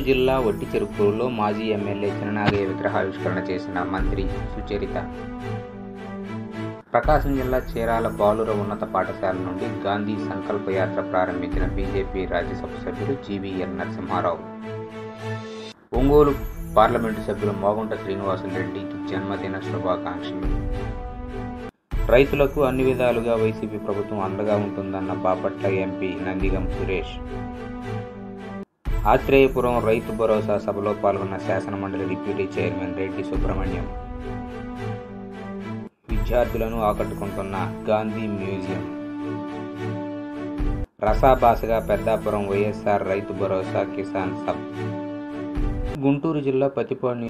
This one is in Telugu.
జిల్లా వట్టి చెరుకూరులో మాజీ ఎమ్మెల్యే చిన్ననాగయ్య విగ్రహావిష్కరణ చేసిన మంత్రి సుచరిత ప్రకాశం జిల్లా చీరాల బాలుర ఉన్నత పాఠశాల నుండి గాంధీ సంకల్ప యాత్ర ప్రారంభించిన బీజేపీ రాజ్యసభ సభ్యులు జీవీఎల్ నరసింహారావు ఒంగోలు పార్లమెంటు సభ్యులు మోగుంట శ్రీనివాసులరెడ్డికి జన్మదిన శుభాకాంక్షలు రైతులకు అన్ని విధాలుగా వైసీపీ ప్రభుత్వం అండగా ఉంటుందన్న బాపట్ల ఎంపీ నందిగం సురేష్ ఆత్రేయపురం రైతు భరోసా సభలో పాల్గొన్న శాసనమండలి డిప్యూటీ చైర్మన్ రెడ్డి సుబ్రహ్మణ్యం విద్యార్థులను ఆకట్టుకుంటున్న గాంధీ మ్యూజియం రసాభాసగా పెద్దాపురం వైఎస్ఆర్ రైతు భరోసా కిసాన్ సబ్ గుంటూరు జిల్లా పతిపాడు